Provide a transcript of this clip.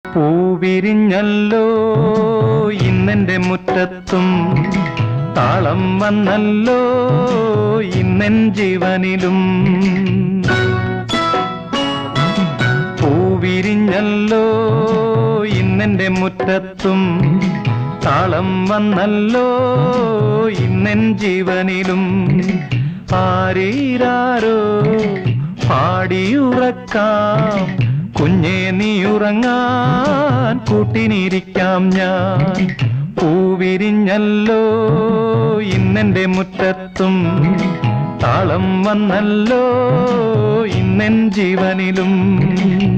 പൂവിരിഞ്ഞല്ലോ ഇന്നെന്റെ മുറ്റത്തും താളം വന്നല്ലോ ഇന്നെൻ ജീവനിലും പൂവിരിഞ്ഞല്ലോ ഇന്നെന്റെ മുറ്റത്തും താളം വന്നല്ലോ ഇന്നെൻ ജീവനിലും ആരീരാരോ പാടിയുറക്കാം കുഞ്ഞെ നീ ഉറങ്ങാൻ കൂട്ടിനിരിക്കാം ഞാൻ പൂവിരിഞ്ഞല്ലോ ഇന്നെന്റെ മുറ്റത്തും താളം വന്നല്ലോ ഇന്നെൻ ജീവനിലും